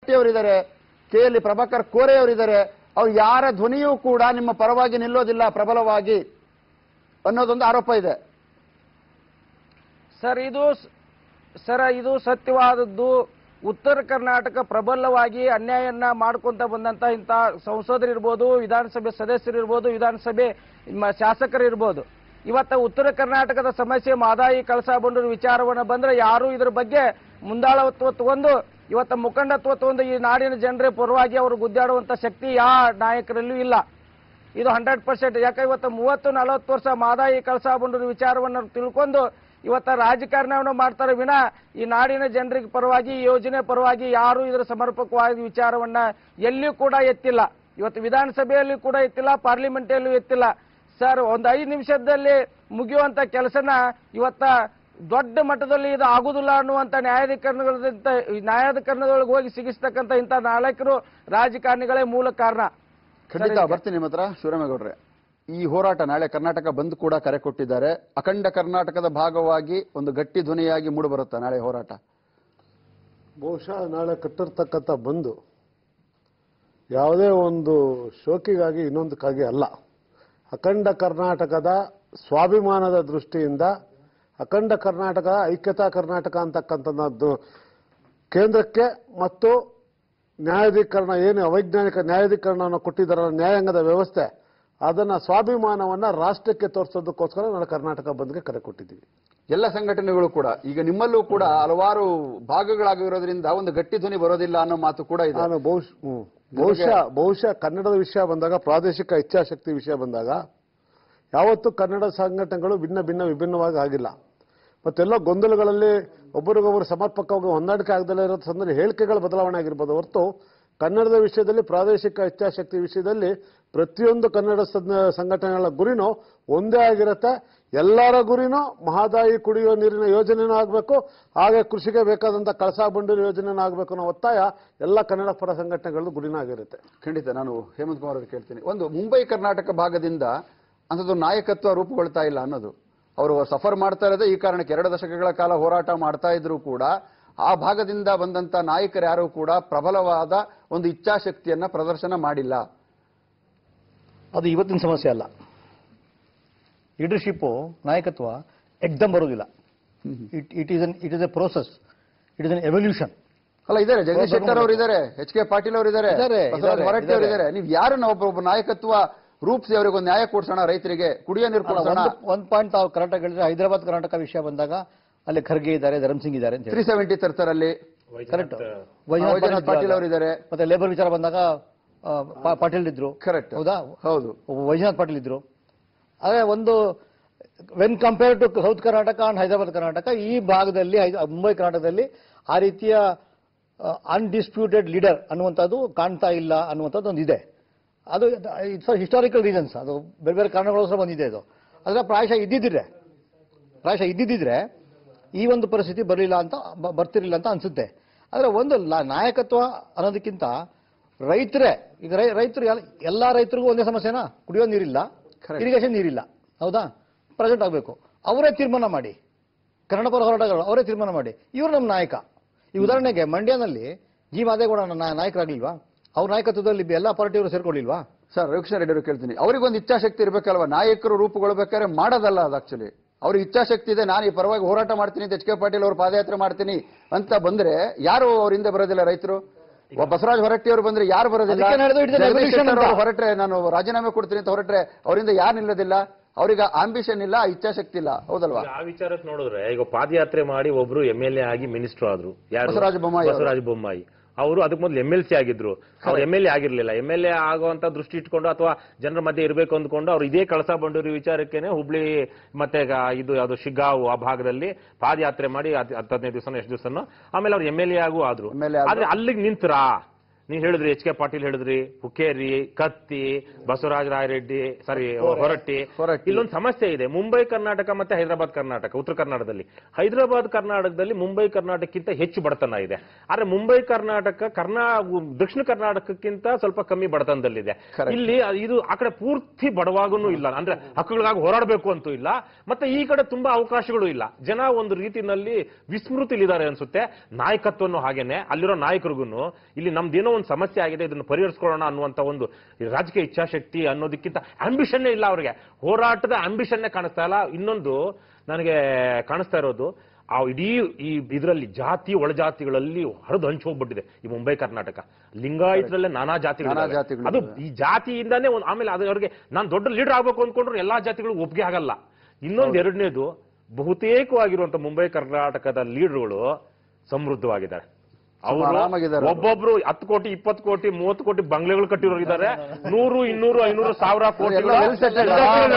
ಅವರಿದ್ದಾರೆ K L Prabhakar ಕೋರೆ ಅವರಿದ್ದಾರೆ ಅವ್ರು ಯಾರ ಧ್ವನಿಯೂ ಕೂಡ ನಿಮ್ಮ ಪರವಾಗಿ ನಿಲ್ಲೋದಿಲ್ಲ ಪ್ರಬಲವಾಗಿ ಅನ್ನೋದೊಂದು ಆರೋಪ ಇದೆ ಸರ್ ಇದು ಸ್- ಸರ್ ಇದು ಸತ್ಯವಾದದ್ದು ಉತ್ತರ ಕರ್ನಾಟಕ ಪ್ರಬಲವಾಗಿ ಅನ್ಯಾಯನ್ನ ಮಾಡ್ಕೊಂತ ಬಂದಂತ ಇಂಥ ಸಂಸದರಿರ್ಬೋದು ವಿಧಾನಸಭೆ ಸದಸ್ಯರಿರ್ಬೋದು ವಿಧಾನಸಭೆ ಮ- ಶಾಸಕರಿರ್ಬೋದು ಇವತ್ತ ಉತ್ತರ ಕರ್ನಾಟಕದ ಸಮಸ್ಯೆ ಮಾದಾಯಿ ಕಳಸಾ ಬಂಡೂರು ವಿಚಾರವನ್ನ ಬಂದ್ರೆ ಯಾರು ಇದ್ರ ಬಗ್ಗೆ ಮುಂದಾಳತ್ವ ತಗೊಂಡು ಇವತ್ತ ಮುಖಂಡತ್ವ ತಗೊಂಡು ಈ ನಾಡಿನ ಜನರ ಪರವಾಗಿ ಅವರು ಗುದ್ದಾಡುವಂತ ಶಕ್ತಿ ಯಾವ ನಾಯಕರಲ್ಲೂ ಇಲ್ಲ ಇದು ಹಂಡ್ರೆಡ್ ಪರ್ಸೆಂಟ್ ಯಾಕೆ ಇವತ್ತು ಮೂವತ್ತು ನಲವತ್ತು ವರ್ಷ ಮಾದಾಯಿ ಕಳಸಾ ಬಂಡೂರು ವಿಚಾರವನ್ನು ತಿಳ್ಕೊಂಡು ಇವತ್ತ ರಾಜಕಾರಣವನ್ನು ಮಾಡ್ತಾರೆ ವಿನ ಈ ನಾಡಿನ ಜನರಿಗೆ ಪರವಾಗಿ ಈ ಯೋಜನೆ ಪರವಾಗಿ ಯಾರು ಇದರ ಸಮರ್ಪಕವಾಗಿ ವಿಚಾರವನ್ನ ಎಲ್ಲಿಯೂ ಕೂಡ ಎತ್ತಿಲ್ಲ ಇವತ್ತು ವಿಧಾನಸಭೆಯಲ್ಲಿ ಕೂಡ ಎತ್ತಿಲ್ಲ ಪಾರ್ಲಿಮೆಂಟಲ್ಲೂ ಎತ್ತಿಲ್ಲ ಸರ್ ಒಂದು ಐದು ನಿಮಿಷದಲ್ಲಿ ಮುಗಿಯುವಂತ ಕೆಲಸನ ಇವತ್ತ ದೊಡ್ಡ ಮಟ್ಟದಲ್ಲಿ ಇದು ಆಗುದಿಲ್ಲ ಅನ್ನುವಂತ ನ್ಯಾಯಾಧಿಕರಣಗಳಿಂದ ನ್ಯಾಯಾಧಿಕರಣದೊಳಗೆ ಹೋಗಿ ಸಿಗಿಸ್ತಕ್ಕಂಥ ಇಂಥ ನಾಯಕರು ರಾಜಕಾರಣಿಗಳೇ ಮೂಲ ಕಾರಣ ಖಂಡಿತ ಬರ್ತೀನಿ ನಿಮ್ಮ ಹತ್ರ ಶಿವರಾಮೇಗೌಡ್ರೆ ಈ ಹೋರಾಟ ನಾಳೆ ಕರ್ನಾಟಕ ಬಂದ್ ಕೂಡ ಕರೆ ಕೊಟ್ಟಿದ್ದಾರೆ ಅಖಂಡ ಕರ್ನಾಟಕದ ಭಾಗವಾಗಿ ಒಂದು ಗಟ್ಟಿ ಧ್ವನಿಯಾಗಿ ಮೂಡಿ ಬರುತ್ತಾ ನಾಳೆ ಹೋರಾಟ ಬಹುಶಃ ನಾಳೆ ಕಟ್ಟಿರ್ತಕ್ಕಂಥ ಬಂದು ಯಾವುದೇ ಒಂದು ಶೋಕಿಗಾಗಿ ಇನ್ನೊಂದಕ್ಕಾಗಿ ಅಲ್ಲ ಅಖಂಡ ಕರ್ನಾಟಕದ ಸ್ವಾಭಿಮಾನದ ದೃಷ್ಟಿಯಿಂದ ಅಖಂಡ ಕರ್ನಾಟಕ ಐಕ್ಯತಾ ಕರ್ನಾಟಕ ಅಂತಕ್ಕಂಥದ್ದು ಕೇಂದ್ರಕ್ಕೆ ಮತ್ತು ನ್ಯಾಯಾಧೀಕರಣ ಏನು ಅವೈಜ್ಞಾನಿಕ ನ್ಯಾಯಾಧೀಕರಣವನ್ನು ಕೊಟ್ಟಿದ್ದಾರಲ್ಲ ನ್ಯಾಯಾಂಗದ ವ್ಯವಸ್ಥೆ ಅದನ್ನ ಸ್ವಾಭಿಮಾನವನ್ನ ರಾಷ್ಟ್ರಕ್ಕೆ ತೋರಿಸೋದಕ್ಕೋಸ್ಕರ ನಾಳೆ ಕರ್ನಾಟಕ ಬಂದ್ಗೆ ಕರೆ ಕೊಟ್ಟಿದ್ದೀವಿ ಎಲ್ಲ ಸಂಘಟನೆಗಳು ಕೂಡ ಈಗ ನಿಮ್ಮಲ್ಲೂ ಕೂಡ ಹಲವಾರು ಭಾಗಗಳಾಗಿರೋದ್ರಿಂದ ಒಂದು ಗಟ್ಟಿ ಧ್ವನಿ ಬರೋದಿಲ್ಲ ಅನ್ನೋ ಮಾತು ಕೂಡ ಇದೆ ನಾನು ಬಹುಶಃ ಹ್ಮ್. ಬಹುಶಃ ಬಹುಶಃ ಕನ್ನಡದ ವಿಷಯ ಬಂದಾಗ ಪ್ರಾದೇಶಿಕ ಇಚ್ಛಾಶಕ್ತಿ ವಿಷಯ ಬಂದಾಗ ಯಾವತ್ತೂ ಕನ್ನಡ ಸಂಘಟನೆಗಳು ಭಿನ್ನ ಭಿನ್ನ ವಿಭಿನ್ನವಾಗಿ ಆಗಿಲ್ಲ ಮತ್ತೆಲ್ಲ ಗೊಂದಲಗಳಲ್ಲಿ ಒಬ್ಬರಿಗೊಬ್ಬರು ಸಮರ್ಪಕವಾಗಿ ಹೊಂದಾಣಿಕೆ ಆಗದಲ್ಲೇ ಇರೋ ಸಂದರ್ಭ ಹೇಳಿಕೆಗಳ ಬದಲಾವಣೆ ಆಗಿರ್ಬೋದು ಹೊರತು ಕನ್ನಡದ ವಿಷಯದಲ್ಲಿ ಪ್ರಾದೇಶಿಕ ಇಚ್ಛಾಶಕ್ತಿ ವಿಷಯದಲ್ಲಿ ಪ್ರತಿಯೊಂದು ಕನ್ನಡ ಸದ್- ಸಂಘಟನೆಗಳ ಗುರಿನೂ ಒಂದೇ ಆಗಿರುತ್ತೆ ಎಲ್ಲರ ಗುರಿನೂ ಮಹಾದಾಯಿ ಕುಡಿಯುವ ನೀರಿನ ಯೋಜನೆನೂ ಆಗಬೇಕು ಹಾಗೆ ಕೃಷಿಗೆ ಬೇಕಾದಂಥ ಕಳಸಾ ಬಂಡೂರು ಯೋಜನೆನೂ ಆಗಬೇಕು ಅನ್ನೋ ಒತ್ತಾಯ ಎಲ್ಲ ಕನ್ನಡ ಪರ ಸಂಘಟನೆಗಳದ್ದು ಗುರಿನೂ ಆಗಿರುತ್ತೆ ಖಂಡಿತ ನಾನು ಹೇಮಂತ್ ಕುಮಾರ್ ಅವ್ರಿಗೆ ಕೇಳ್ತೀನಿ ಒಂದು ಮುಂಬೈ ಕರ್ನಾಟಕ ಭಾಗದಿಂದ ಅಂಥದ್ದು ನಾಯಕತ್ವ ರೂಪುಗೊಳ್ತಾ ಇಲ್ಲ ಅನ್ನೋದು ಅವರು ಸಫರ್ ಮಾಡ್ತಾ ಇರೋದೇ ಈ ಕಾರಣಕ್ಕೆ ಎರಡು ದಶಕಗಳ ಕಾಲ ಹೋರಾಟ ಮಾಡ್ತಾ ಇದ್ರು ಕೂಡ ಆ ಭಾಗದಿಂದ ಬಂದಂತ ನಾಯಕರು ಯಾರು ಕೂಡ ಪ್ರಬಲವಾದ ಒಂದು ಇಚ್ಛಾಶಕ್ತಿಯನ್ನ ಪ್ರದರ್ಶನ ಮಾಡಿಲ್ಲ ಅದು ಇವತ್ತಿನ ಸಮಸ್ಯೆ ಅಲ್ಲ ಲೀಡರ್ಶಿಪ್ಪು ನಾಯಕತ್ವ ಎಕ್ದಮ್ ಬರೋದಿಲ್ಲ it it is an it is a process it is an evolution ಅಲ್ಲ ಇದಾರೆ ಜಗದೀಶ್ ಶೆಟ್ಟರ್ ಅವರು ಇದ್ದಾರೆ ಎಚ್ ಕೆ ಪಾಟೀಲ್ ಅವರು ಇದ್ದಾರೆ ಇದ್ದಾರೆ, ಬಸವರಾಜ ಇದ್ದಾರೆ, ಹೊರಟ್ಟಿ ಅವರು ಇದ್ದಾರೆ. ಇದ್ದಾರೆ ನೀವು ಯಾರನ್ನ ಒಬ್ಬೊಬ್ಬ ನಾಯಕತ್ವ ರೂಪಿಸಿ ಅವರಿಗೆ ಒಂದು ನ್ಯಾಯ ಕೊಡ್ಸೋಣ ರೈತರಿಗೆ ಕುಡಿಯೋ ನೀರು ಕೊಡ್ಸೋಣ ಒಂದು ಒಂದು ಪಾಯಿಂಟ್ ತಾವು ಕರ್ನಾಟಕ ಹೇಳಿದ್ರೆ ಹೈದರಾಬಾದ್ ಕರ್ನಾಟಕ ವಿಷಯ ಬಂದಾಗ ಅಲ್ಲಿ ಖರ್ಗೆ ಇದ್ದಾರೆ ಧರಮ್ ಸಿಂಗ್ ಇದ್ದಾರೆ ಅಂತ ತ್ರೀ ಹೇಳಿ ಸೆವೆಂಟಿ ತರ್ತಾರಲ್ಲಿ ಕರೆಕ್ಟ್ ವೈಜನಾಥ್ ಪಾಟೀಲ್ ಅವರು ಇದ್ದಾರೆ ಮತ್ತೆ ಲೇಬರ್ ವಿಚಾರ ಬಂದಾಗ ಆ, ಪಾ- ಪಾಟೀಲ್ ಇದ್ರು ಕರೆಕ್ಟ್ ಹೌದಾ ಹೌದು ವೈಜನಾಥ್ ಪಾಟೀಲ್ ಇದ್ರು ಅದೇ ಒಂದು when compare to south Karnataka and Hyderabad Karnataka ಈ ಭಾಗದಲ್ಲಿ ಹೈ- ಮುಂಬೈ ಕರ್ನಾಟಕದಲ್ಲಿ ಆ ರೀತಿಯ ಅನ್ಡಿಸ್ಪ್ಯೂಟೆಡ್ ಲೀಡರ್ ಅನ್ನುವಂಥದ್ದು ಕಾಣ್ತಾ ಇಲ್ಲ ಅನ್ನುವಂಥದ್ದು ಒಂದು ಇದೆ ಅದು ಇಟ್ಸ್ ಹಿಸ್ಟಾರಿಕಲ್ ರೀಸನ್ಸ್ ಅದು ಬೇರೆ ಬೇರೆ ಕಾರಣಗಳೋಸ್ಕರ ಬಂದಿದೆ ಅದು ಅದರ ಪ್ರಾಯಶಃ ಇದ್ದಿದ್ದಿದ್ರೆ ಪ್ರಾಯಶಃ ಇದ್ದಿದ್ದಿದ್ರೆ ಈ ಒಂದು ಪರಿಸ್ಥಿತಿ ಬರಲಿಲ್ಲ ಅಂತ ಬ- ಬರ್ತಿರ್ಲಿಲ್ಲ ಅಂತ ಅನ್ಸುತ್ತೆ ಆದರೆ ಒಂದು ಲ- ನಾಯಕತ್ವ ಅನ್ನೋದಕ್ಕಿಂತ ರೈತರೇ ಈಗ ರೈ- ರೈತರು ಎಲ್ಲ ಎಲ್ಲಾ ರೈತರಿಗೂ ಒಂದೇ ಸಮಸ್ಯೆನಾ ಕುಡಿಯೋ ನೀರಿಲ್ಲ Correct. ಇರಿಗೇಷನ್ ನೀರಿಲ್ಲ ಹೌದಾ ಪ್ರೆಸೆಂಟ್ ಆಗಬೇಕು ಅವರೇ ತೀರ್ಮಾನ ಮಾಡಿ ಕನ್ನಡ ಪರ ಹೋರಾಟಗಾರರು ಅವರೇ ತೀರ್ಮಾನ ಮಾಡಿ ಇವರು ನಮ್ಮ ನಾಯಕ ಈ ಉದಾಹರಣೆಗೆ ಮಂಡ್ಯನಲ್ಲಿ ಜಿ ಮಾದೇಗೌಡ ನನ್ನ ನಾಯಕರಾಗ್ಲಿಲ್ವಾ ಅವ್ರ ನಾಯಕತ್ವದಲ್ಲಿ ಎಲ್ಲ ಪಾರ್ಟಿಯವರು ಸೇರ್ಕೊಳ್ಳಿಲ್ವಾ ಸರ್ ರವಿಕೃಷ್ಣ ರೆಡ್ಡಿ ಅವರು ಕೇಳ್ತೀನಿ ಅವರಿಗೊಂದು ಇಚ್ಛಾಶಕ್ತಿ ಇರಬೇಕಲ್ವಾ ನಾಯಕರು ರೂಪುಗೊಳ್ಬೇಕಾದ್ರೆ ಮಾಡೋದಲ್ಲ ಅದು ಆಕ್ಚುಲಿ ಅವ್ರಿಗೆ ಇಚ್ಛಾಶಕ್ತಿ ಇದೆ ನಾನು ಈ ಪರವಾಗಿ ಹೋರಾಟ ಮಾಡ್ತೀನಿ ಅಂತ ಎಚ್ ಕೆ ಪಾಟೀಲ್ ಅವರು ಪಾದಯಾತ್ರೆ ಮಾಡ್ತೀನಿ ಅಂತ ಬಂದ್ರೆ ಯಾರು ಅವ್ರ ಹಿಂದೆ ಬರೋದಿಲ್ಲ ರೈತರು ಒಬ್ಬ ಬಸವರಾಜ ಹೊರಟ್ಟಿ ಅವರು ಬಂದ್ರೆ ಯಾರು ಬರೋದಿಲ್ಲ ಅದಕ್ಕೆ ನಾನು ಹೇಳಿದ್ದು it is an Jagadish evolution Shettar ಅವರು ಅಂತ. ಹೊರಟ್ರೆ ನಾನು ರಾಜೀನಾಮೆ ಕೊಡ್ತೀನಿ ಅಂತ ಹೊರಟ್ರೆ ಅವರಿಂದ ಯಾರು ನಿಲ್ಲೋದಿಲ್ಲ ಅವ್ರಿಗೆ ಆಂಬಿಷನ್ ಇಲ್ಲ ಇಚ್ಛಾಶಕ್ತಿ ಇಲ್ಲ ಹೌದಲ್ವಾ ಈಗ ಆ ವಿಚಾರಕ್ಕೆ ನೋಡಿದ್ರೆ ಈಗ ಪಾದಯಾತ್ರೆ ಮಾಡಿ ಒಬ್ರು ಎಂ ಎಲ್ ಎ ಆಗಿ ಮಿನಿಸ್ಟರ್ ಆದ್ರು ಯಾರು ಬಸವರಾಜ ಬೊಮ್ಮಾಯಿ ಅವರು. ಬಸವರಾಜ ಬೊಮ್ಮಾಯಿ ಅವರು ಅದಕ್ಕೆ ಮೊದಲು ಎಂ ಎಲ್ ಸಿ ಆಗಿದ್ರು ಅವ್ರು ಎಂ ಎಲ್ ಎ ಆಗಿರ್ಲಿಲ್ಲ ಎಂ ಎಲ್ ಎ ಆಗುವಂತ ದೃಷ್ಟಿ ಇಟ್ಕೊಂಡು ಅಥವಾ ಜನರ ಮಧ್ಯೆ ಇರಬೇಕು ಅಂದ್ಕೊಂಡು ಅವ್ರು ಇದೇ ಕಳಸಾ ಬಂಡೂರಿ ವಿಚಾರಕ್ಕೇನೆ ಹುಬ್ಳಿ ಮತ್ತೆ ಗ- ಇದು ಯಾವುದು ಶಿಗ್ಗಾವು ಆ ಭಾಗದಲ್ಲಿ ಪಾದಯಾತ್ರೆ ಮಾಡಿ ಹತ್- ಹತ್ತು ಹದಿನೈದು ದಿವಸನೋ ಎಷ್ಟು ದಿವಸನೋ ಆಮೇಲೆ ಅವ್ರು ಎಂ ಎಲ್ ಎ ಆಗು ಆದ್ರು MLA ಆದ್ರು. ಆದ್ರೆ ಅಲ್ಲಿಗೆ ನಿಂತ್ರಾ ನೀವು ಹೇಳಿದ್ರಿ ಎಚ್ ಕೆ ಪಾಟೀಲ್ ಹೇಳಿದ್ರಿ ಹುಕ್ಕೇರಿ ಕತ್ತಿ ಬಸವರಾಜ ರಾಯರೆಡ್ಡಿ ಸಾರಿ ಹೊರಟ್ಟಿ ಹೊರಟ್ಟಿ. ಇಲ್ಲೊಂದು ಸಮಸ್ಯೆ ಇದೆ ಮುಂಬೈ ಕರ್ನಾಟಕ ಮತ್ತೆ ಹೈದರಾಬಾದ್ ಕರ್ನಾಟಕ ಉತ್ತರ ಕರ್ನಾಟಕದಲ್ಲಿ ಹೈದರಾಬಾದ್ ಕರ್ನಾಟಕದಲ್ಲಿ ಮುಂಬೈ ಕರ್ನಾಟಕಕ್ಕಿಂತ ಹೆಚ್ಚು ಬಡತನ ಇದೆ ಆದ್ರೆ ಮುಂಬೈ ಕರ್ನಾಟಕ ಕರ್ನಾ ದಕ್ಷಿಣ ಕರ್ನಾಟಕಕ್ಕಿಂತ ಸ್ವಲ್ಪ ಕಮ್ಮಿ ಬಡತನದಲ್ಲಿದೆ Correct. ಇಲ್ಲಿ ಇದು ಆ ಕಡೆ ಪೂರ್ತಿ ಬಡವಾಗೂ ಇಲ್ಲ ಅಂದ್ರೆ ಹಕ್ಕುಗಳಿಗಾಗಿ ಹೋರಾಡಬೇಕು ಅಂತೂ ಇಲ್ಲ ಮತ್ತೆ ಈ ಕಡೆ ತುಂಬಾ ಅವಕಾಶಗಳು ಇಲ್ಲ ಜನ ಒಂದು ರೀತಿನಲ್ಲಿ ವಿಸ್ಮೃತಿಲಿದ್ದಾರೆ ಅನ್ಸುತ್ತೆ ನಾಯಕತ್ವನು ಹಾಗೇನೆ ಅಲ್ಲಿರೋ ನಾಯಕರಿಗೂ ಇಲ್ಲಿ ನಮ್ದೇನೋ ಒಂದು ಸಮಸ್ಯೆ ಆಗಿದೆ ಇದನ್ನು ಪರಿಹರಿಸ್ಕೊಳ್ಳೋಣ ಅನ್ನುವಂತ ಒಂದು ರಾಜಕೀಯ ಇಚ್ಛಾಶಕ್ತಿ ಅನ್ನೋದಕ್ಕಿಂತ ಆಂಬಿಷನ್ನೇ ಇಲ್ಲ ಅವ್ರಿಗೆ ಹೋರಾಟದ ಆಂಬಿಷನ್ನೇ ಕಾಣಿಸ್ತಾ ಇಲ್ಲ ಇನ್ನೊಂದು ನನಗೆ ಕಾಣಿಸ್ತಾ ಇರೋದು ಆ ಇಡೀ ಈ ಇದರಲ್ಲಿ ಜಾತಿ ಒಳಜಾತಿಗಳಲ್ಲಿ ಹರಿದು ಹಂಚಿ ಹೋಗ್ಬಿಟ್ಟಿದೆ ಈ ಮುಂಬೈ ಕರ್ನಾಟಕ ಲಿಂಗಾಯತರಲ್ಲೇ ನಾನಾ ಜಾತಿಗಳು ನಾನಾ ಇದಾವೆ. ಜಾತಿಗಳು ಅದು ಇದಾವೆ. ಈ ಜಾತಿಯಿಂದಾನೇ ಒಂದು ಆಮೇಲೆ ಅದು ಅವ್ರಿಗೆ ನಾನು ದೊಡ್ಡ ಲೀಡರ್ ಆಗ್ಬೇಕು ಅಂದ್ಕೊಂಡ್ರು ಎಲ್ಲಾ ಜಾತಿಗಳು ಒಪ್ಪಿಗೆ ಆಗಲ್ಲ ಇನ್ನೊಂದು ಎರಡನೇದು ಬಹುತೇಕವಾಗಿರುವಂತ ಮುಂಬೈ ಕರ್ನಾಟಕದ ಲೀಡರ್ಗಳು ಸಮೃದ್ಧವಾಗಿದ್ದಾರೆ ಅವರು ಆರಾಮಾಗಿದ್ದಾರೆ ಅವ್ರು. ಒಬ್ಬೊಬ್ರು ಹತ್ತು ಕೋಟಿ ಇಪ್ಪತ್ತು ಕೋಟಿ ಮೂವತ್ತು ಕೋಟಿ ಬಂಗ್ಲೆಗಳು ಕಟ್ಟಿರೋರು ಇದ್ದಾರೆ ನೂರು ಇನ್ನೂರು ಐನೂರು ಸಾವಿರ ಕೋಟಿ ಎಲ್ಲ well settled.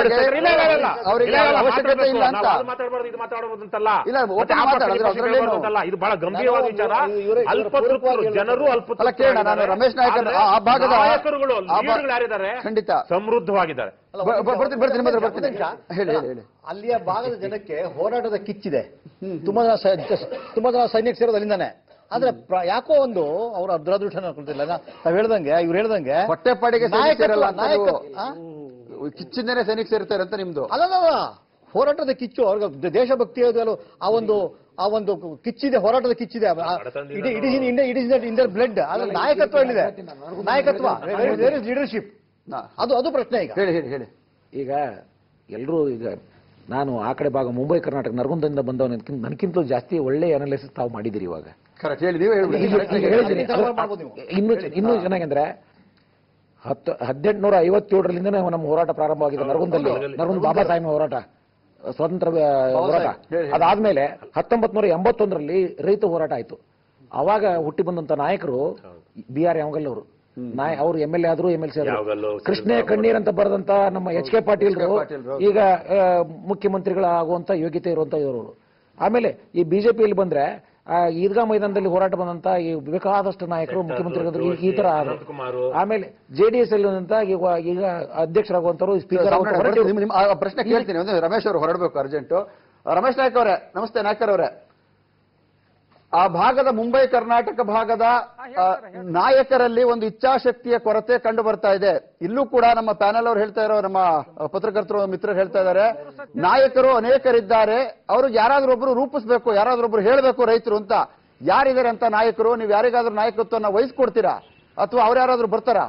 ಅವ್ರಿಗೆ ಅವಶ್ಯಕತೆ ಇಲ್ಲ ಅಂತ. ಮಾತಾಡಬಾರ್ದು ಇದು ಮಾತಾಡಬಹುದು ಅಂತಲ್ಲ ಇಲ್ಲ, ಮತ್ತೆ open ಆ ಪಕ್ಷ, ಈ ಮಾತಾಡಿದ್ರೆ ಪಕ್ಷ ಅದ್ರಲ್ಲೇನು? ಕೇಳ್ಬಾರ್ದು ಅಂತಲ್ಲ. ಇದು ಬಹಳ ಗಂಭೀರವಾದ ನಾನು ವಿಚಾರ ಇವ್ರ- ಇವ್ರ ಅಲ್ಪತೃಪ್ತರು ಪೂರ್ವಕವಾಗಿ ಜನರು ಅಲ್ಲ ಅಲ್ಪತೃಪ್ತರು ಕೇಳೋಣ ನಾನು ರಮೇಶ್ ನಾಯಕರ್ ಆದ್ರೆ ಆ ಆ ಭಾಗದ ನಾಯಕರುಗಳು ಆ ಭಾ- ಲೀಡರ್ಗಳು ಯಾರಿದ್ದಾರೆ ಖಂಡಿತ ಸಮೃದ್ಧವಾಗಿದ್ದಾರೆ ಅಲ್ಲ, ಬ- ಒಂದು ಬ- ಬರ್ತೀನಿ ಬರ್ತೀನಿ ಮಾತ್ರ ಬರ್ತೀನಿ ಒಂದು ನಿಮಿಷ. ಹೇಳಿ ಹೇಳಿ ಹೇಳಿ ಅಲ್ಲಿಯ ಭಾಗದ ಜನಕ್ಕೆ ಹೋರಾಟದ ಕಿಚ್ಚಿದೆ ತುಂಬಾ ಜನ ಸೈ- ತುಂಬಾ ಜನ ಸೈನಿಕ ಸೇರೋದು ಅಲ್ಲಿಂದಾನೆ ಆದ್ರೆ ಪ್ರ- ಯಾಕೋ ಒಂದು ಅವ್ರ ದುರದೃಷ್ಟ ಅನ್ಕೊಳ್ತಿಲ್ಲ ನಾವ್ ಹೇಳ್ದಂಗೆ ಇವ್ರು ಹೇಳ್ದಂಗೆ ಹೊಟ್ಟೆಪಾಡಿಗೆ ಸೈನಿಕ ನಾಯಕತ್ವ- ಸೇರಲ್ಲ ಅಂತ ನೀವು ನಾಯಕತ್ವ- ಆ? ಕಿಚ್ಚಿಂದನೇ ಸೈನಿಕ ಸೇರ್ತಾರೆ ಅಂತ ನಿಮ್ದು ಅಲ್ಲಲ್ಲ ಹೋರಾಟದ ಕಿಚ್ಚು ಅವ್ರಿಗೆ ದ- ದೇಶಭಕ್ತಿ ಅದು ಆ ಒಂದು ಆ ಒಂದು ಕಿಚ್ಚಿದೆ ಹೋರಾಟದ ಕಿಚ್ಚಿದೆ it is in their blood ಅದ್ರ ನಾಯಕತ್ವ ಎಲ್ಲಿದೆ ನಾಯಕತ್ವ ಲೀಡರ್ಶಿಪ್ ನಾ- ಅದು ಅದು ಪ್ರಶ್ನೆ ಈಗ ಹೇಳಿ ಹೇಳಿ ಹೇಳಿ ಈಗ ಎಲ್ಲರೂ ಈಗ ನಾನು ಆ ಕಡೆ ಭಾಗ ಮುಂಬೈ ಕರ್ನಾಟಕ ನರಗುಂದದಿಂದ ಬಂದವನಕ್ಕಿಂತ ನನಗಿಂತಲೂ ಜಾಸ್ತಿ ಒಳ್ಳೆ ಅನಾಲಿಸಿಸ್ ತಾವು ಮಾಡಿದಿರಿ ಇವಾಗ ಕರೆಕ್ಟ್ ಹೇಳಿ ನೀವೇ ಹೇಳ್ಬಿಡಿ ಈಗ- ಈಗ ಹೇಳಿದ್ದೀನಿ. ಅದಕ್ಕಿಂತ ಅದು- ಮಾಡ್ಬೋದು ನೀವು. ಇನ್ನು ಇನ್ನೂ ಚೆನ್ನಾಗಂದ್ರೆ ಹತ್ತು ಹದಿನೆಂಟುನೂರ ಐವತ್ತೇಳರಿಂದ ನಮ್ಮ ಹೋರಾಟ ಪ್ರಾರಂಭವಾಗಿದೆ ನರಗುಂದಲ್ಲಿ ನರಗುಂದ ಬಾಬಾ ಸಾಹೇಬ್ ಹೋರಾಟ ಸ್ವತಂತ್ರ ಆ, ಹೋರಾಟ ಹೇಳಿ, ಹೇಳಿ. ಅದಾದ್ಮೇಲೆ ಹತ್ತೊಂಬತ್ ನೂರ ಎಂಬತ್ತೊಂದರಲ್ಲಿ ರೈತ ಹೋರಾಟ ಆಯ್ತು ಅವಾಗ ಹುಟ್ಟಿ ಬಂದಂತ ನಾಯಕರು ಬಿ ಆರ್ ಯಾವಗಲ್ ಅವರು ನಾಯ ಅವರು ಎಂ ಎಲ್ ಎ ಆದ್ರು ಎಂ ಎಲ್ ಸಿ ಯಾವಗಲ್ಲು, ಕೃಷ್ಣೇ ಕಣ್ಣೀರ್ ಅಂತ ಬರೆದಂತ ನಮ್ಮ ಎಚ್ ಕೆ ಪಾಟೀಲ್ ಪಾಟೀಲ್ರು. ಈಗ ಆ, ಮುಖ್ಯಮಂತ್ರಿಗಳಾಗುವಂತ ಯೋಗ್ಯತೆ ಇರುವಂತ ಇವರು ಆಮೇಲೆ ಈ ಬಿಜೆಪಿಯಲ್ಲಿ ಬಂದ್ರೆ ಆ, ಈದ್ಗಾ ಮೈದಾನದಲ್ಲಿ ಹೋರಾಟ ಬಂದಂತ ಈ ಬೇಕಾದಷ್ಟು ನಾಯಕರು ಮುಖ್ಯಮಂತ್ರಿಗಳು ಈ- ಈ ತರ ಆದ್ರು ಅನಂತಕುಮಾರು. ಆಮೇಲೆ ಜೆಡಿಎಸ್ ಅಲ್ಲಿ ಅಂತ ಈಗ ಈಗ ಅಧ್ಯಕ್ಷರಾಗುವಂತರು ಸ್ಪೀಕರ್ ಸಾಮ್ರಾಟ್ ಬರ್ತೀನಿ. ನಿಮ್- ನಿಮ್ಮ ಆ ಪ್ರಶ್ನೆ ಕೇಳ್ತೀನಿ ಒಂದು ರಮೇಶ್ ಅವರು ಹೊರಡಬೇಕು ಅರ್ಜೆಂಟ್ ರಮೇಶ್ ನಾಯ್ಕ ಅವರೇ ನಮಸ್ತೆ ನಾಯ್ಕರ್ ಅವರೇ ಆ ಭಾಗದ ಮುಂಬೈ ಕರ್ನಾಟಕ ಭಾಗದ ಆ, ನಾಯಕರಲ್ಲಿ ಒಂದು ಇಚ್ಛಾಶಕ್ತಿಯ ಕೊರತೆ ಕಂಡು ಬರ್ತಾ ಇದೆ ಇಲ್ಲೂ ಕೂಡ ನಮ್ಮ ಪ್ಯಾನೆಲ್ ಅವರು ಹೇಳ್ತಾ ಇರೋ ನಮ್ಮ ಆ, ಪತ್ರಕರ್ತರು ಮಿತ್ರರು ಹೇಳ್ತಾ ಇದ್ದಾರೆ ನಾಯಕರು ಅನೇಕರಿದ್ದಾರೆ ಅವರು ಯಾರಾದ್ರೂ ಒಬ್ರು ರೂಪಿಸ್ಬೇಕು ಯಾರಾದ್ರೂ ಒಬ್ರು ಹೇಳಬೇಕು ರೈತರು ಅಂತ ಯಾರಿದ್ದಾರೆ ಅಂತ ನಾಯಕರು ನೀವು ಯಾರಿಗಾದ್ರೂ ನಾಯಕತ್ವನ ವಹಿಸ್ಕೊಡ್ತೀರಾ ಅಥವಾ ಅವ್ರು ಯಾರಾದ್ರೂ ಬರ್ತಾರಾ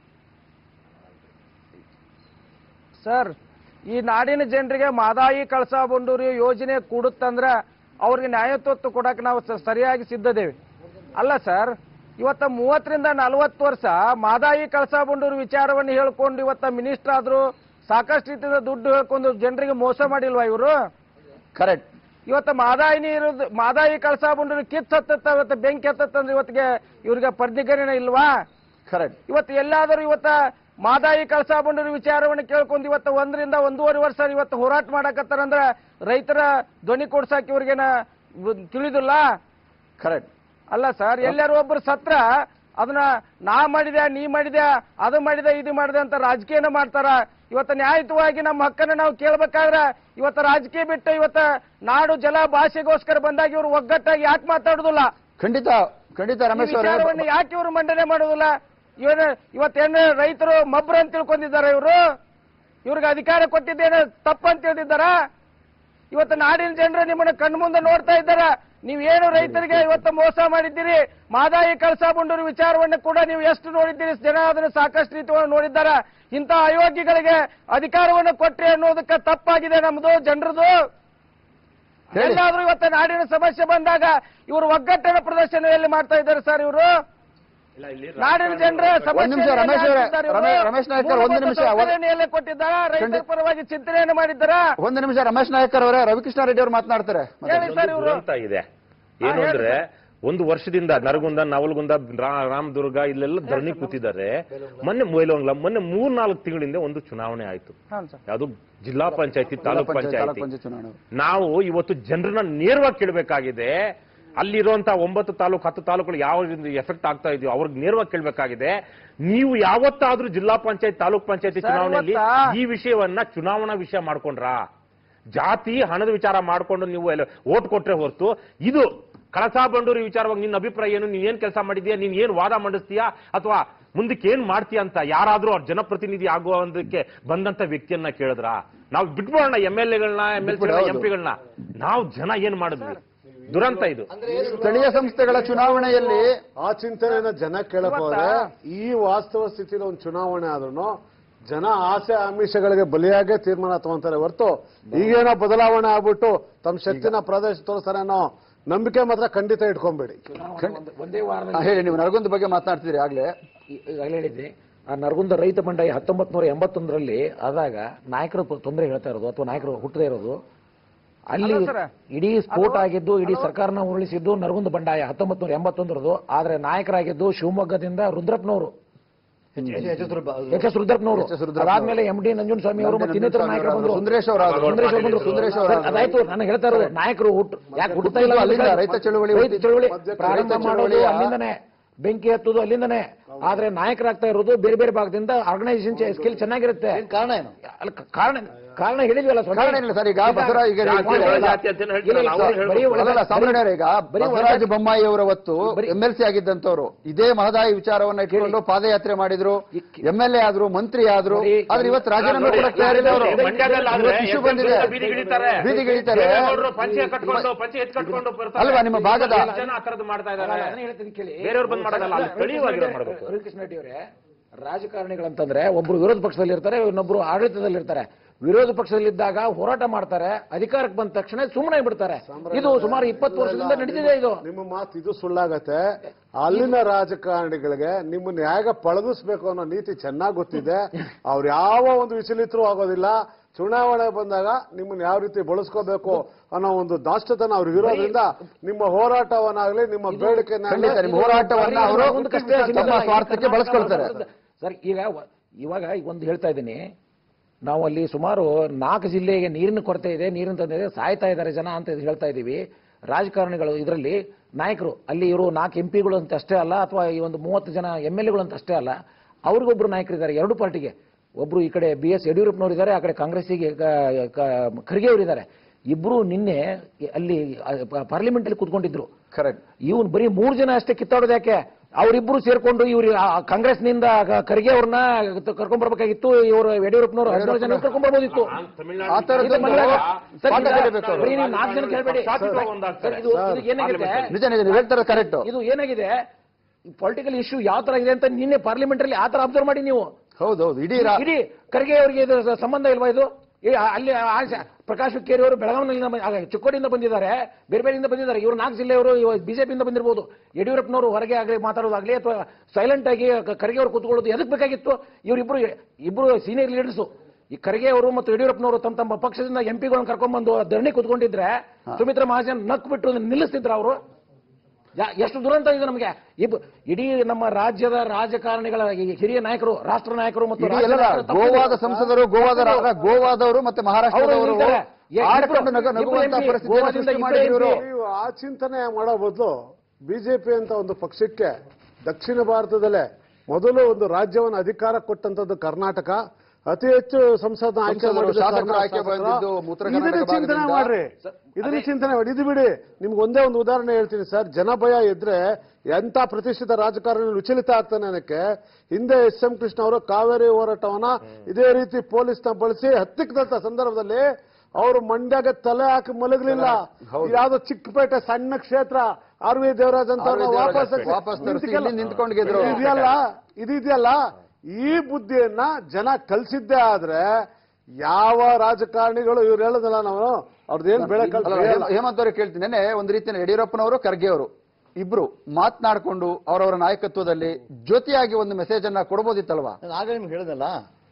ಸರ್ ಈ ನಾಡಿನ ಜನರಿಗೆ ಮಾದಾಯಿ ಕಳಸಾ ಬಂಡೂರಿ ಯೋಜನೆ ಕೂಡುತ್ತಂದ್ರ ಅವ್ರಿಗೆ ನ್ಯಾಯತ್ವ ಕೊಡಕ್ಕೆ ನಾವು ಸ- ಸರಿಯಾಗಿ ಸಿದ್ಧದೇವೆ ಅಲ್ಲ ಸರ್ ಇವತ್ತ ಮೂವತ್ತರಿಂದ ನಲವತ್ತು ವರ್ಷ ಮಾದಾಯಿ ಕಳಸಾ ಬಂಡೂರಿ ವಿಚಾರವನ್ನು ಹೇಳ್ಕೊಂಡು ಇವತ್ತ ಮಿನಿಸ್ಟರ್ ಆದ್ರು ಸಾಕಷ್ಟು ರೀತಿಯಿಂದ ದುಡ್ಡು ಹೇಳ್ಕೊಂಡು ಜನರಿಗೆ ಮೋಸ ಮಾಡಿಲ್ವಾ ಇವರು ಕರೆಕ್ಟ್ ಇವತ್ತ ಮಾದಾಯಿ ನೀರು ಮಾದಾಯಿ ಕಳಸಾ ಬಂಡೂರಿ ಕಿತ್ ಹತ್ತತ್ತ ಇವತ್ತು ಬೆಂಕಿ ಹತ್ತತ್ತಂದ್ರೆ ಇವತ್ತಿಗೆ ಇವ್ರಿಗೆ ಪರಿಧಿಗಣನೆ ಇಲ್ವಾ ಕರೆಕ್ಟ್ ಇವತ್ತು ಎಲ್ಲಾದರೂ ಇವತ್ತ ಮಾದಾಯಿ ಕಳಸಾ ಬಂಡೂರಿ ವಿಚಾರವನ್ನು ಕೇಳ್ಕೊಂಡು ಇವತ್ತು ಒಂದರಿಂದ ಒಂದೂವರೆ ವರ್ಷ ಇವತ್ತು ಹೋರಾಟ ಮಾಡಕತ್ತಾರಂದ್ರ ರೈತರ ಧ್ವನಿ ಕೊಡ್ಸಾಕ ಇವ್ರಿಗೇನ ವ್- ತಿಳಿದಿಲ್ಲ ಕರೆಕ್ಟ್ ಅಲ್ಲ ಸರ್ ಎಲ್ಲಾರು ಒಬ್ರು ಸತ್ರ ಅದನ್ನ ನಾ ಮಾಡಿದೆ ನೀ ಮಾಡಿದೆ ಅದು ಮಾಡಿದೆ ಇದು ಮಾಡಿದೆ ಅಂತ ರಾಜಕೀಯನ ಮಾಡ್ತಾರ ಇವತ್ತು ನ್ಯಾಯಯುತವಾಗಿ ನಮ್ಮ ಹಕ್ಕನ್ನ ನಾವು ಕೇಳ್ಬೇಕಾದ್ರೆ ಇವತ್ತು ರಾಜಕೀಯ ಬಿಟ್ಟು ಇವತ್ತ ನಾಡು ಜಲ ಭಾಷೆಗೋಸ್ಕರ ಬಂದಾಗ ಇವರು ಒಗ್ಗಟ್ಟಾಗಿ ಯಾಕೆ ಮಾತಾಡುದಿಲ್ಲ ಖಂಡಿತ ಖಂಡಿತ ಈ ರಮೇಶ್ ವಿಚಾರವನ್ನು ಅವರೇ ಯಾಕೆ ಇವರು ಮಂಡನೆ ಮಾಡುದಿಲ್ಲ ಇವನು ಇವತ್ತೇನು ರೈತರು ಮಬ್ರು ಅಂತ ತಿಳ್ಕೊಂಡಿದ್ದಾರೆ ಇವರು ಇವ್ರಿಗೆ ಅಧಿಕಾರ ಕೊಟ್ಟಿದ್ದೇನೆ ತಪ್ಪಂತ ತಿಳಿದಿದ್ದಾರ ಇವತ್ತು ನಾಡಿನ ಜನರು ನಿಮ್ಮನ್ನ ಕಣ್ಮುಂದೆ ನೋಡ್ತಾ ಇದ್ದಾರ ನೀವೇನು ರೈತರಿಗೆ ಇವತ್ತು ಮೋಸ ಮಾಡಿದ್ದೀರಿ ಮಾದಾಯಿ ಕಳಸಾ ಬಂಡೂರು ವಿಚಾರವನ್ನು ಕೂಡ ನೀವು ಎಷ್ಟು ನೋಡಿದ್ದೀರಿ ಜನ ಅದನ್ನು ಸಾಕಷ್ಟು ರೀತಿಯನ್ನು ನೋಡಿದ್ದಾರೆ ಇಂಥ ಅಯೋಗ್ಯಗಳಿಗೆ ಅಧಿಕಾರವನ್ನು ಕೊಟ್ರಿ ಅನ್ನೋದಕ್ಕೆ ತಪ್ಪಾಗಿದೆ ನಮ್ದು ಜನರದು ಹೇಳಿ. ಎಲ್ಲಾದ್ರೂ ಇವತ್ತು ನಾಡಿನ ಸಮಸ್ಯೆ ಬಂದಾಗ ಇವರು ಒಗ್ಗಟ್ಟಿನ ಪ್ರದರ್ಶನ ಎಲ್ಲಿ ಮಾಡ್ತಾ ಇದ್ದಾರೆ ಸರ್ ಇವರು ನಾಡಿನ ಜನರ ಒಂದ್ ನಿಮಿಷ ರಮೇಶ್ ಅವರೇ, ರಮೇ- ರಮೇಶ್ ನಾಯ್ಕ ಅವ್ರೆ, ಒಂದು ನಿಮಿಷ. ಎಲ್ಲ ಕೊಟ್ಟಿದ್ದಾರ ರೈತರ ಖಂಡಿತ. ಪರವಾಗಿ ಚಿಂತನೆಯನ್ನು ಮಾಡಿದ್ದಾರ ಒಂದು ನಿಮಿಷ ರಮೇಶ್ ನಾಯಕರ್ ಅವರೇ ರವಿಕೃಷ್ಣ ರೆಡ್ಡಿ ಅವರು ಮಾತನಾಡ್ತಾರೆ ಮತ್ತೆ. ಹೇಳಿ ಸರ್ ಇವರು ದುರಂತ ಇದೆ ಏನು ಹೇಳಿ ಅಂದ್ರೆ ಒಂದು ವರ್ಷದಿಂದ ನರಗುಂದ ನವಲಗುಂದ ರಾ- ರಾಮದುರ್ಗ ಇಲ್ಲೆಲ್ಲ ಧರಣಿ ಕೂತಿದ್ದಾರೆ ಮೊನ್ನೆ ಮೊಯ್ಲೋಂಗ್ಲ ಮೊನ್ನೆ ಮೂರ್ ನಾಲ್ಕು ತಿಂಗಳಿಂದ ಒಂದು ಚುನಾವಣೆ ಆಯ್ತು ಹಾಂ ಸರ್ ಯಾವುದು ಜಿಲ್ಲಾ ಪಂಚಾಯತಿ ತಾಲೂಕ್ ತಾಲೂಕ್ ಪಂಚಾಯತ್ ತಾಲೂಕ್ ಪಂಚಾಯತಿ ಪಂಚಾಯತ್ ಚುನಾವಣೆ ನಾವು ಇವತ್ತು ಜನರನ್ನ ನೇರವಾಗಿ ಕೇಳಬೇಕಾಗಿದೆ ಅಲ್ಲಿರುವಂತಹ ಒಂಬತ್ತು ತಾಲೂಕು ಹತ್ತು ತಾಲೂකුಗಳು ಯಾವ ಎಫೆಕ್ಟ್ ಆಗ್ತಾ ಇದೆಯೋ ಅವ್ರಿಗೆ ನೇರವಾಗಿ ಕೇಳಬೇಕಾಗಿದೆ ನೀವು ಯಾವತ್ತಾದ್ರೂ ಜಿಲ್ಲಾ ಪಂಚಾಯತ್ ತಾಲೂಕ್ ಪಂಚಾಯತಿ ಸರ್, ಚುನಾವಣೆಯಲ್ಲಿ ಇವತ್ತಾ- ಈ ವಿಷಯವನ್ನ ಚುನಾವಣಾ ವಿಷಯ ಮಾಡ್ಕೊಂಡ್ರಾ ಜಾತಿ ಹಣದ ವಿಚಾರ ಮಾಡ್ಕೊಂಡು ನೀವು ಎಲ್ಲ ಓಟ್ ಕೊಟ್ರೆ ಹೊರತು ಇದು ಕಳಸಾ ಬಂಡೂರಿ ವಿಚಾರವಾಗಿ ನಿನ್ನ ಅಭಿಪ್ರಾಯ ಏನು ನೀನ್ ಏನ್ ಕೆಲಸ ಮಾಡಿದ್ಯಾ ನೀನ್ ಏನ್ ವಾದ ಮಂಡಿಸ್ತೀಯಾ ಅಥವಾ ಮುಂದಕ್ಕೆ ಏನ್ ಮಾಡ್ತೀಯ ಅಂತ ಯಾರಾದ್ರೂ ಅವ್ರ ಜನಪ್ರತಿನಿಧಿ ಆಗುವುದಕ್ಕೆ ಬಂದಂತ ವ್ಯಕ್ತಿಯನ್ನ ಕೇಳಿದ್ರ ನಾವು ಬಿಟ್ಬಿಡೋಣ ಎಂ ಎಲ್ ಎಗಳನ್ನ ಎಂ ಎಲ್ ಬಿಟ್ಬಿಡು, ಹೌದು. ಎಂ ಪಿಗಳನ್ನ ನಾವು ಜನ ಏನ್ ಮಾಡಿದ್ವಿ ದುರಂತ ಇದು ಸ್ಥಳೀಯ ಸಂಸ್ಥೆಗಳ ಚುನಾವಣೆಯಲ್ಲಿ ಆ ಚಿಂತನೆಯನ್ನ ಜನ ಕೇಳಕ್ ಹೋದ್ರೆ ಈ ವಾಸ್ತವ ಸ್ಥಿತಿಲಿ ಒಂದು ಚುನಾವಣೆ ಆದ್ರೂ ಜನ ಆಸೆ ಆಮಿಷಗಳಿಗೆ ಬಲಿಯಾಗೇ ತೀರ್ಮಾನ ತಗೊಂತಾರೆ ಹೊರತು ಈಗೇನೋ ಬದಲಾವಣೆ ಆಗ್ಬಿಟ್ಟು ತಮ್ಮ ಶಕ್ತಿನ ಪ್ರದೇಶ ತೋರಿಸ್ತಾರೆ ಅನ್ನೋ ನಂಬಿಕೆ ಮಾತ್ರ ಖಂಡಿತ ಇಟ್ಕೊಂಬೇಡಿ ಒಂದು- ಒಂದೇ ಆ, ವಾರದಲ್ಲಿ ಹೇಳಿ ನೀವು ನರಗುಂದ ಬಗ್ಗೆ ಮಾತನಾಡ್ತಿದ್ರಿ ಆಗ್ಲೇ ಈ- ಈಗಾಗಲೇ ಹೇಳಿದ್ದೆ ಆ ನರಗುಂದ ರೈತ ಬಂಡಾಯ ಹತ್ತೊಂಬತ್ ನೂರ ಎಂಬತ್ತೊಂದರಲ್ಲಿ ಆದಾಗ ನಾಯಕರು ತೊಂದರೆ ಹೇಳ್ತಾ ಇರೋದು ಅಥವಾ ನಾಯಕರು ಹುಟ್ಟದೇ ಇರೋದು ಅಲ್ಲಿ ಅಲ್ಲ ಸರ್. ಇಡೀ ಸ್ಫೋಟ ಆಗಿದ್ದು ಇಡೀ ಸರ್ಕಾರನ ಉರುಳಿಸಿದ್ದು ನರಗುಂದ ಬಂಡಾಯ ಹತ್ತೊಂಬತ್ ನೂರ ಎಂಬತ್ತೊಂದರದು ಆದ್ರೆ ನಾಯಕರಾಗಿದ್ದು ಶಿವಮೊಗ್ಗದಿಂದ ರುದ್ರಪ್ಪನವರು ಎಚ್ ಎಸ್ ರುದ್ರಪ್ಪನವರು ಎಚ್ ಎಸ್ ರುದ್ರಪ್ಪನವರು. ಅದಾದ್ಮೇಲೆ ಎಂ ಡಿ ನಂಜುಂಡಸ್ವಾಮಿ ಅವರು ಮತ್ತೆ ಇನ್ನಿತರ ನಾಯಕರು ಬಂದ್ರು ಸುಂದರೇಶ್ ಅವರು ಆದ್ರು. ಸುಂದರೇಶ್ ಅವರು ಬಂದ್ರು. ಸುಂದರೇಶ್ ಅವರು ಸರ್, ಅದಾಯ್ತು ನಾನು ಹೇಳ್ತಾ ಇರೋದು ನಾಯಕರು ಹುಟ್ಟು ಯಾಕೆ ಹುಟ್ಟುತ್ತಾ ಇಲ್ಲ ಅಲ್ಲಿಂದ ಅಂದ್ರೆ ರೈತ ಚಳುವಳಿ ರೈತ ಹುಟ್ಟಿದ್ದು. ಚಳುವಳಿ ಮಧ್ಯ- ಪ್ರಾರಂಭ ರೈತ ಮಾಡೋದು ಚಳುವಳಿಯ- ಅಲ್ಲಿಂದನೇ ಬೆಂಕಿ ಹತ್ತೋದು ಅಲ್ಲಿಂದನೇ ಆದ್ರೆ ನಾಯಕರಾಗ್ತಾ ಇರೋದು ಬೇರೆ ಬೇರೆ ಭಾಗದಿಂದ ಆರ್ಗನೈಸೇಷನ್ ಸ್ಕಿಲ್ ಚೆನ್ನಾಗಿರುತ್ತೆ ಕಾರಣ ಏನು ಅಲ್ಲ, ಕ- ಕಾರಣ ಕಾರಣ ಹೇಳಿದ್ವಲ್ಲ ಸ್ವಾಮಿ. ಕಾರಣ ಏನಿಲ್ಲ ಸರ್ ಈಗ ಬಸವರಾಜ್ ಈಗ ಜಾತಿ, ನೀವು- ಒಳ ಜಾತಿ ಅಂತ ಹೇಳ್ತೀರಲ್ಲ, ಇಲ್ಲ, ಅವ್ರು ಇಲ್ಲ, ಹೇಳ್ಬೇಕು. ಬರೀ ಒಳ- ಅಲ್ಲಲ್ಲ ಸಾಮಾನ್ಯರೇ ಈಗ ಬರೀ ಒಳ- ಬಸವರಾಜ ಬೊಮ್ಮಾಯಿ ಅವರ ಹೊತ್ತು ಬರೀ- ಎಂ ಎಲ್ ಸಿ ಆಗಿದ್ದಂತವ್ರು ಇದೇ ಮಹದಾಯಿ ವಿಚಾರವನ್ನ ಇಟ್ಕೊಂಡು ಪಾದಯಾತ್ರೆ ಮಾಡಿದ್ರು ಎಂ ಎಲ್ ಎ ಆದ್ರು ಮಂತ್ರಿ ಆದ್ರು ಬರೀ- ಆದ್ರೆ ಇವತ್ತು ರಾಜೀನಾಮೆ ನೋಡಿ, ಕೂಡ ತಯಾರಿಲ್ಲ ಅವರು ಮಂಡ್ಯದಲ್ಲಿ ಆದ್ರೆ ಇವತ್ತು issue ಬಂದಿದೆ ಬೀದಿಗಿಳಿತಾರೆ. ಬೀದಿಗಿಳಿತಾರೆ ದೇವೇಗೌಡರು ಪಂಚೆ ಕಟ್ಕೊಂಡು ಪಂಚೆ ಎತ್ ಕಟ್ಕೊಂಡು ಬರ್ತಾರೆ. ಅಲ್ವಾ ನಿಮ್ಮ ಭಾಗದ ಎಷ್ಟು ಜನ ಆ ಥರದ್ದು ಮಾಡ್ತಾ ಇದ್ದಾರೆ ಅದನ್ನ ಹೇಳ್ತೀನಿ ಕೇಳಿ ಬೇರೆಯವ್ರು ಬಂದ್ ಮಾಡೋದಲ್ಲ ಅಲ್ಲಿ ಸ್ಥಳೀಯವಾಗಿರೋ ಮಾಡ್ಬೇಕು ರವಿಕೃಷ್ಣ ರೆಡ್ಡಿ ಅವರೇ ರಾಜಕಾರಣಿಗಳಂತಂದ್ರೆ ಒಬ್ರು ವಿರೋಧ ಪಕ್ಷದಲ್ಲಿ ಇರ್ತಾರೆ ಇನ್ನೊಬ್ರು ಆಡಳಿತದಲ್ಲಿ ಇರ್ತಾರೆ ವಿರೋಧ ಪಕ್ಷದಲ್ಲಿದ್ದಾಗ ಹೋರಾಟ ಮಾಡ್ತಾರೆ ಅಧಿಕಾರಕ್ಕೆ ಬಂದ ತಕ್ಷಣ ಸುಮ್ಮನೆ ಬಿಡ್ತಾರೆ ಇದು ಸುಮಾರು ಇಪ್ಪತ್ತು ವರ್ಷದಿಂದ ನಡೀತಿದೆ ಇದು ನಿಮ್ಮ ಮಾತು ಇದು ಸುಳ್ಳಾಗತ್ತೆ ಅಲ್ಲಿನ ರಾಜಕಾರಣಿಗಳಿಗೆ ನಿಮ್ಮನ್ನ ಹೇಗೆ ಪಳಗಿಸ್ಬೇಕು ಅನ್ನೋ ನೀತಿ ಚೆನ್ನಾಗಿ ಗೊತ್ತಿದೆ ಅವ್ರು ಯಾವ ಒಂದು ವಿಚಲಿತರು ಆಗೋದಿಲ್ಲ ಚುನಾವಣೆ ಬಂದಾಗ ನಿಮ್ಮನ್ನ ಯಾವ ರೀತಿ ಬಳಸ್ಕೋಬೇಕು ಅನ್ನೋ ಒಂದು ದಾಷ್ಟತನ ಅವ್ರಿಗೆ ಇರೋದ್ರಿಂದ ನಿಮ್ಮ ಹೋರಾಟವನ್ನಾಗ್ಲಿ ನಿಮ್ಮ ಬೇಡಿಕೆನ ಖಂಡಿತ ನಿಮ್ಮ ಹೋರಾಟವನ್ನ ಅವರು ತಮ್ಮ ಸ್ವಾರ್ಥಕ್ಕೆ ಬಳಸ್ಕೊಳ್ತಾರೆ ಸರ್ ಈಗ ವ- ಇವಾಗ ಒಂದು ಹೇಳ್ತಾ ಇದ್ದೀನಿ ನಾವು ಅಲ್ಲಿ ಸುಮಾರು ನಾಲ್ಕು ಜಿಲ್ಲೆಗೆ ನೀರಿನ ಕೊರತೆ ಇದೆ ನೀರಿನ ತಂದೆ ಇದೆ ಸಾಯ್ತಾ ಇದ್ದಾರೆ ಜನ ಅಂತ ಹೇಳ್ತಾ ಇದ್ದೀವಿ ರಾಜಕಾರಣಿಗಳು ಇದರಲ್ಲಿ ನಾಯಕರು ಅಲ್ಲಿ ಇವರು ನಾಲ್ಕು ಎಂ ಪಿಗಳು ಅಂತ ಅಷ್ಟೇ ಅಲ್ಲ ಅಥವಾ ಈ ಒಂದು ಮೂವತ್ತು ಜನ ಎಂ ಎಲ್ ಎಗಳು ಅಂತ ಅಷ್ಟೇ ಅಲ್ಲ ಅವ್ರಿಗೊಬ್ರು ನಾಯಕರಿದ್ದಾರೆ ಎರಡು ಪಾರ್ಟಿಗೆ ಒಬ್ರು ಈ ಕಡೆ ಬಿ ಎಸ್ ಯಡಿಯೂರಪ್ಪನವರು ಇದ್ದಾರೆ ಆ ಕಡೆ ಕಾಂಗ್ರೆಸ್ಸಿಗೆ ಕ- ಕ- ಖರ್ಗೆ ಅವರಿದ್ದಾರೆ ಇಬ್ರು ನಿನ್ನೆ ಅಲ್ಲಿ ಪಾರ್ಲಿಮೆಂಟ್ ಅಲ್ಲಿ ಕೂತ್ಕೊಂಡಿದ್ರು ಕರೆಕ್ಟ್ ಇವನ್ ಬರೀ ಮೂರು ಜನ ಅಷ್ಟೇ ಕಿತ್ತಾಡೋದು ಯಾಕೆ ಅವರಿಬ್ರು ಸೇರ್ಕೊಂಡು ಇವ್ರು ಕಾಂಗ್ರೆಸ್ನಿಂದ ಖರ್ಗೆ ಅವ್ರನ್ನ ಕರ್ಕೊಂಡ್ ಬರ್ಬೇಕಾಗಿತ್ತು ಇವರು ಯಡಿಯೂರಪ್ಪನವರು ಹದಿನೇಳು ಜನ ಕರ್ಕೊಂಡ್ ಬರ್ಬೋದಿತ್ತು ತಮಿಳ್ನಾಡು ಆ ಥರದ್ದು ಇದು ಮನೆಯಾಗ. ಸರ್, ಪಾಠ ಈಗ ಕಲಿಬೇಕು ಅವರು. ಬರೀ ನೀವು ನಾಲ್ಕು ಜನ ಕೇಳ್ಬೇಡಿ ಶಾಸಕರು ಒಂದಾಗ್ತಾರೆ. ಸರ್, ಇದು ಇದು ಏನಾಗಿದೆ ನಿಜ ನಿಜ ನೀವು ಹೇಳ್ತಾರೆ ಕರೆಕ್ಟ್ ಇದು ಏನಾಗಿದೆ ಪೊಲಿಟಿಕಲ್ ಇಶ್ಯೂ ಯಾವ ತರ ಇದೆ ಅಂತ ನಿನ್ನೆ ಪಾರ್ಲಿಮೆಂಟ್ ಅಲ್ಲಿ ಆ ತರ ಅಬ್ಸರ್ವ್ ಮಾಡಿ ನೀವು ಹೌದೌದು ಇಡೀ ರಾ- ಇಡೀ ಖರ್ಗೆ ಅವರಿಗೆ ಇದು ಸ- ಸಂಬಂಧ ಇಲ್ವಾ ಇದು ಈ ಆ- ಅಲ್ಲಿ ಆ ಶ- ಪ್ರಕಾಶ್ ಹುಕ್ಕೇರಿ ಅವರು ಬೆಳಗಾವಿಯಿಂದ ಬಂದ- ಆಗ ಚಿಕ್ಕೋಡಿಯಿಂದ ಬಂದಿದ್ದಾರೆ ಬೇರೆ ಬೇರೆಯಿಂದ ಬಂದಿದ್ದಾರೆ ಇವರು ನಾಲ್ಕು ಜಿಲ್ಲೆಯವರು ಬಿಜೆಪಿಯಿಂದ ಬಂದಿರಬಹುದು ಯಡಿಯೂರಪ್ಪನವರು ಹೊರಗೆ ಆಗಲಿ ಮಾತಾಡೋದಾಗ್ಲಿ ಅಥವಾ ಸೈಲೆಂಟ್ ಆಗಿ ಕ- ಖರ್ಗೆ ಅವರು ಕೂತ್ಕೊಳ್ಳೋದು ಎದಕ್ ಬೇಕಾಗಿತ್ತು ಇವರಿಬ್ರು ಇಬ್ರು ಸೀನಿಯರ್ ಲೀಡರ್ಸು ಈ ಖರ್ಗೆ ಅವರು ಮತ್ತು ಯಡಿಯೂರಪ್ಪನವರು ತಮ್ಮ ತಮ್ಮ ಪಕ್ಷದಿಂದ ಎಂಪಿಗಳನ್ನ ಕರ್ಕೊಂಡ್ಬಂದು ಧರಣಿ ಕೂತ್ಕೊಂಡಿದ್ರೆ ಸುಮಿತ್ರಾ ಮಹಾಜನ್ ನಕ್ ಬಿಟ್ಟು ನಿಲ್ಲಿಸ್ತಿದ್ರ ಅವರು ಯಾ- ಎಷ್ಟು ದುರಂತ ಇದೆ ನಮಗೆ ಇಬ್- ಇಡೀ ನಮ್ಮ ರಾಜ್ಯದ ರಾಜಕಾರಣಿಗಳ ಈ ಹಿರಿಯ ನಾಯಕರು ರಾಷ್ಟ್ರ ನಾಯಕರು ಮತ್ತು ಇಡೀ ರಾಜ್ಯ ಎಲ್ಲ ನಾಯಕರು ತಪ್ಪಿದೆ. ಗೋವಾದ ಸಂಸದರು ಗೋವಾದ ರಾ- ಗೋವಾದವರು ಮತ್ತೆ ಮಹಾರಾಷ್ಟ್ರದವರು ಅವರು ಇದ್ದಾರೆ. ಎ- ಆಡ್ಕೊಂಡು ನಗು ಇಬ್ರು ನಗುವಂತ MP, ಪರಿಸ್ಥಿತಿಯನ್ನು ಗೋವಾದಿಂದ ಸೃಷ್ಟಿ ಇಬ್ರು ಮಾಡಿದ್ರು ಇವರು MP. ನೀವು ಆ ಚಿಂತನೆ ಮಾಡೋ ಬದಲು ಬಿಜೆಪಿ ಅಂತ ಒಂದು ಪಕ್ಷಕ್ಕೆ ದಕ್ಷಿಣ ಭಾರತದಲ್ಲೇ ಮೊದಲು ಒಂದು ರಾಜ್ಯವನ್ನು ಅಧಿಕಾರ ಕೊಟ್ಟಂತದ್ದು ಕರ್ನಾಟಕ ಅತಿ ಹೆಚ್ಚು ಸಂಸದ ಆಯ್ಕೆ ಸಂಸದರು, ಮಾಡಿದ್ದು ಶಾಸಕರು ಕರ್ನಾಟಕ ಆಯ್ಕೆ ಶಾಸಕರು. ಬಂದಿದ್ದು ಉತ್ತರ ಕರ್ನಾಟಕ ಇದನ್ನ ಚಿಂತನೆ ಭಾಗದಿಂದ. ಮಾಡ್ರಿ ಇದನ್ನ ಚಿಂತನೆ ಮಾಡಿ ಇದು ಬಿಡಿ ನಿಮ್ಗೆ ಒಂದೇ ಒಂದು ಉದಾಹರಣೆ ಹೇಳ್ತೀನಿ ಸರ್ ಜನಭಯ ಇದ್ರೆ ಎಂತ ಪ್ರತಿಷ್ಠಿತ ರಾಜಕಾರಣಿ ವಿಚಲಿತ ಆಗ್ತಾನೆ ಅನ್ನಕ್ಕೆ ಹಿಂದೆ ಎಸ್ ಎಂ ಕೃಷ್ಣ ಅವರು ಕಾವೇರಿ ಹೋರಾಟವನ್ನ ಇದೇ ರೀತಿ ಪೊಲೀಸ್ನ ಬಳಸಿ ಹತ್ತಿಕ್ಕದಂತ ಸಂದರ್ಭದಲ್ಲಿ ಅವರು ಮಂಡ್ಯಗೆ ತಲೆ ಹಾಕಿ ಮಲಗಲಿಲ್ಲ ಹೌದು. ಯಾವ್ದೋ ಚಿಕ್ಕಪೇಟೆ ಸಣ್ಣ ಕ್ಷೇತ್ರ ಆರ್ ವಿ ದೇವರಾಜ್ ಅಂತ ಆರ್ ವಿ ಅವ್ರನ್ನ ದೇವರಾಜ್ ವಾಪಸ್ ವಾಪಸ್ ತರಿಸಿ ನಿಂತ್ಕಲ್ಲ. ಇಲ್ಲಿ ನಿಂತ್ಕೊಂಡು ಗೆದ್ರು. ಇದು ಇದೆಯಲ್ಲ ಇದು ಇದೆಯಲ್ಲ ಈ ಬುದ್ಧಿಯನ್ನ ಜನ ಕಲ್ಸಿದ್ದೇ ಆದ್ರೆ ಯಾವ ರಾಜಕಾರಣಿಗಳು ಇವ್ರು ಹೇಳೋದಲ್ಲ ನಾವು ಅವ್ರದ್ದೇನ್ ಬೆಳೆ ಅಲ್ಲ, ಹೇಮ- ಹೇಮಂತ್ ಅವ್ರಿಗೆ ಕೇಳ್ತೀನಿ ನೆನ್ನೆ ಒಂದು ರೀತಿಯ ಯಡಿಯೂರಪ್ಪನವರು ಖರ್ಗೆ ಅವರು ಇಬ್ರು ಮಾತನಾಡ್ಕೊಂಡು ಅವರವರ ನಾಯಕತ್ವದಲ್ಲಿ ಜೊತೆಯಾಗಿ ಒಂದು ಮೆಸೇಜ್ ಅನ್ನ ಕೊಡ್ಬೋದಿತ್ತಲ್ವಾ ನಾನು ಆಗಲೇ ನಿಮ್ಗೆ ಹೇಳಿದಲ್ಲ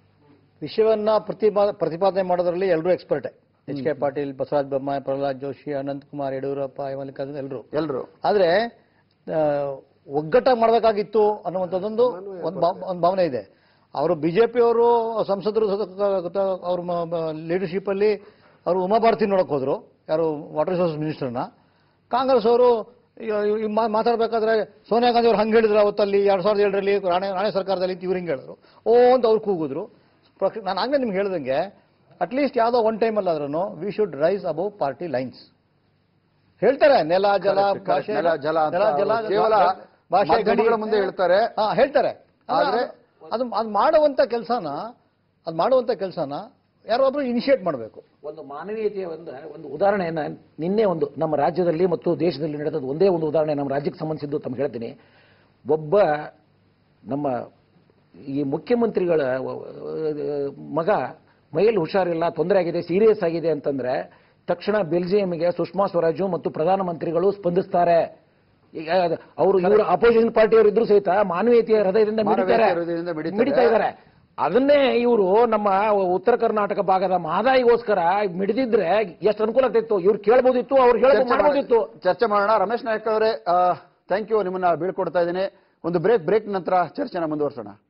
ವಿಷಯವನ್ನ ಪ್ರತಿಪಾ ಪ್ರತಿಪಾದನೆ ಮಾಡೋದ್ರಲ್ಲಿ ಎಲ್ಲರೂ ಎಕ್ಸ್ಪರ್ಟೇ ಎಚ್ ಕೆ ಪಾಟೀಲ್ ಬಸವರಾಜ ಬೊಮ್ಮಾಯಿ ಪ್ರಹ್ಲಾದ್ ಜೋಶಿ ಅನಂತ್ ಕುಮಾರ್ ಯಡಿಯೂರಪ್ಪ ಮಲ್ಲಿಕಾರ್ಜುನ್ ಎಲ್ಲರೂ ಎಲ್ರು ಆದ್ರೆ ಆ, ಒಗ್ಗಟ್ಟಾಗಿ ಮಾಡಬೇಕಾಗಿತ್ತು ಅನ್ನುವಂಥದ್ದೊಂದು ಒಂದು ಭಾವ- ಒಂದು ಭಾವನೆ ಇದೆ ಅವರು ಬಿಜೆಪಿಯವರು ಸಂಸದರು ಅವ್ರ ಲೀಡರ್ಶಿಪ್ ಅಲ್ಲಿ ಅವರು ಉಮಾಭಾರತಿ ನೋಡಕ್ ಹೋದ್ರು ಯಾರು ವಾಟರ್ ರಿಸೋರ್ಸ್ ಮಿನಿಸ್ಟರ್ನ ಕಾಂಗ್ರೆಸ್ ಅವರು ಇವ್- ಇವ್ ಮಾ- ಮಾತಾಡ್ಬೇಕಾದ್ರೆ ಸೋನಿಯಾ ಗಾಂಧಿ ಅವ್ರು ಹಂಗೆ ಹೇಳಿದ್ರು ಅವತ್ತಲ್ಲಿ ಎರಡ್ ಸಾವಿರದ ಏಳರಲ್ಲಿ ರಾಣೆ ರಾಣೆ ಸರ್ಕಾರದಲ್ಲಿ ಅಂತ ಇವ್ರು ಹಿಂಗೆ ಹೇಳಿದ್ರು ಓ ಅಂತ ಅವ್ರು ಕೂಗಿದ್ರು ಪ್ರಕ್- ನಾನು ಆಗ್ಲೇ ನಿಮ್ಗೆ ಹೇಳ್ದಂಗೆ ಅಟ್ಲೀಸ್ಟ್ ಯಾವುದೋ ಒನ್ ಟೈಮಲ್ಲಿ ಆದ್ರೂ we should rise above party lines ಹೇಳ್ತಾರೆ ನೆಲ ಜಲ Correct, correct. ಭಾಷೆ ನೆಲ, ಜಲ ಅಂತ ನೆಲ, ಜಲ, ಅವ್ರು ಕೇವಲ ಭಾಷೆ ಗಡಿ ಮಾಧ್ಯಮಗಳ ಮುಂದೆ ಹೇಳ್ತಾರೆ. ಹಾ ಹೇಳ್ತಾರೆ ಆದ್ರೆ ಆದ್ರೆ ಅದು ಅದು ಮಾಡುವಂತ ಕೆಲಸನ ಅದು ಮಾಡುವಂತ ಕೆಲಸನ ಯಾರೋ ಒಬ್ರು ಇನಿಷಿಯೇಟ್ ಮಾಡಬೇಕು ಒಂದು ಮಾನವೀಯತೆಯ ಒಂದು ಒಂದು ಉದಾಹರಣೆಯನ್ನ ನಿನ್ನೆ ಒಂದು ನಮ್ಮ ರಾಜ್ಯದಲ್ಲಿ ಮತ್ತು ದೇಶದಲ್ಲಿ ನಡೆದದ್ದು ಒಂದೇ ಒಂದು ಉದಾಹರಣೆ ನಮ್ಮ ರಾಜ್ಯಕ್ಕೆ ಸಂಬಂಧಿಸಿದ್ದು ತಮ್ಗೆ ಹೇಳ್ತೀನಿ ಒಬ್ಬ ನಮ್ಮ ಈ ಮುಖ್ಯಮಂತ್ರಿಗಳ ವ- ವ- ಮಗ ಮೈಯಲ್ಲಿ ಹುಷಾರಿಲ್ಲ ತೊಂದರೆ ಆಗಿದೆ ಸೀರಿಯಸ್ ಆಗಿದೆ ಅಂತಂದ್ರೆ ತಕ್ಷಣ ಬೆಲ್ಜಿಯಂಗೆ ಸುಷ್ಮಾ ಸ್ವರಾಜು ಮತ್ತು ಪ್ರಧಾನಮಂತ್ರಿಗಳು ಸ್ಪಂದಿಸ್ತಾರೆ ಈಗ ಅವರು ಇವರು ಅಪೋಸಿಷನ್ ಪಾರ್ಟಿಯವರು ಇದ್ರು ಸಹಿತ ಮಾನವೀಯತೆಯ ಹೃದಯದಿಂದ ಮಿಡಿತಾರೆ ಮಾನವೀಯತೆಯ ಹೃದಯದಿಂದ ಮಿಡಿತಾರೆ. ಮಿಡಿತಾ ಇದ್ದಾರೆ ಅದನ್ನೇ ಇವರು ನಮ್ಮ ಉತ್ತರ ಕರ್ನಾಟಕ ಭಾಗದ ಮಹದಾಯಿಗೋಸ್ಕರ ಮಿಡಿದಿದ್ರೆ ಎಷ್ಟು ಅನುಕೂಲ ಆಗ್ತಿತ್ತು ಇವ್ರು ಕೇಳ್ಬೋದಿತ್ತು ಅವ್ರು ಹೇಳೋದು ಚರ್ಚೆ ಮಾಡ್ಬೋದಿತ್ತು ಮಾಡೋಣ- ಚರ್ಚೆ ಮಾಡೋಣ ರಮೇಶ್ ನಾಯಕ್ ಅವರೇ ಥ್ಯಾಂಕ್ ಯು ನಿಮ್ಮನ್ನ ಬೀಳ್ಕೊಡ್ತಾ ಇದ್ದೀನಿ ಒಂದು ಬ್ರೇಕ್ ಬ್ರೇಕ್ ನಂತರ ಚರ್ಚೆನ ಮುಂದುವರ್ಸೋಣ